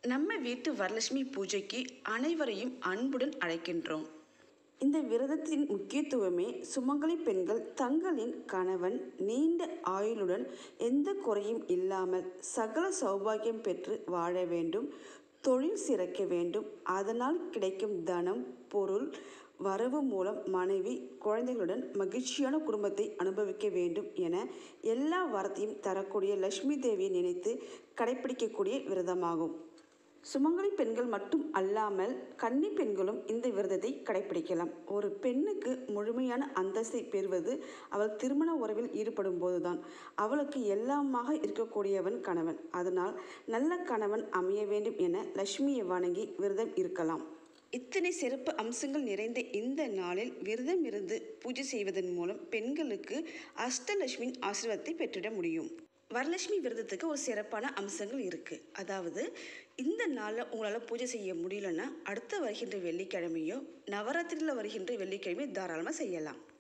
நம்ம வீட்டு வரலட்சுமி பூஜைக்கு அனைவரையும் அன்புடன் அழைக்கின்றோம் இந்த விரதத்தின் முக்கியத்துவமே சுமங்கலி பெண்கள் தங்களின் கணவன் நீண்ட ஆயுளுடன் எந்த குறையும் இல்லாமல் சகல சௌபாகியம் பெற்று வாழ வேண்டும் தொழில் சிறக்க வேண்டும் அதனால் கிடைக்கும் தனம் பொருள் வரவு மூலம் மனைவி குழந்தைகளுடன் மகிழ்ச்சியான குடும்பத்தை அனுபவிக்க வேண்டும் என எல்லா வரத்தையும் தரக்கூடிய லட்சுமி தேவியை நினைத்து கடைப்பிடிக்கக்கூடிய விரதமாகும் சுமங்கலி பெண்கள் மட்டும் அல்லாமல் கன்னி பெண்களும் இந்த விரதத்தை கடைப்பிடிக்கலாம் ஒரு பெண்ணுக்கு முழுமையான அந்தஸ்தை பெறுவது அவள் திருமண உறவில் ஈடுபடும் போதுதான் அவளுக்கு எல்லாமாக இருக்கக்கூடியவன் கணவன் அதனால் நல்ல கணவன் அமைய வேண்டும் என லட்சுமியை வணங்கி விரதம் இருக்கலாம் இத்தனை சிறப்பு அம்சங்கள் நிறைந்த இந்த நாளில் விரதம் இருந்து பூஜை செய்வதன் மூலம் பெண்களுக்கு அஷ்டலட்சுமியின் ஆசீர்வாதத்தை பெற்றிட முடியும் வரலட்சுமி விரதத்துக்கு ஒரு சிறப்பான அம்சங்கள் இருக்குது அதாவது இந்த நாளில் உங்களால் பூஜை செய்ய முடியலன்னா அடுத்த வருகின்ற வெள்ளிக்கிழமையோ நவராத்திரியில் வருகின்ற வெள்ளிக்கிழமையோ தாராளமாக செய்யலாம்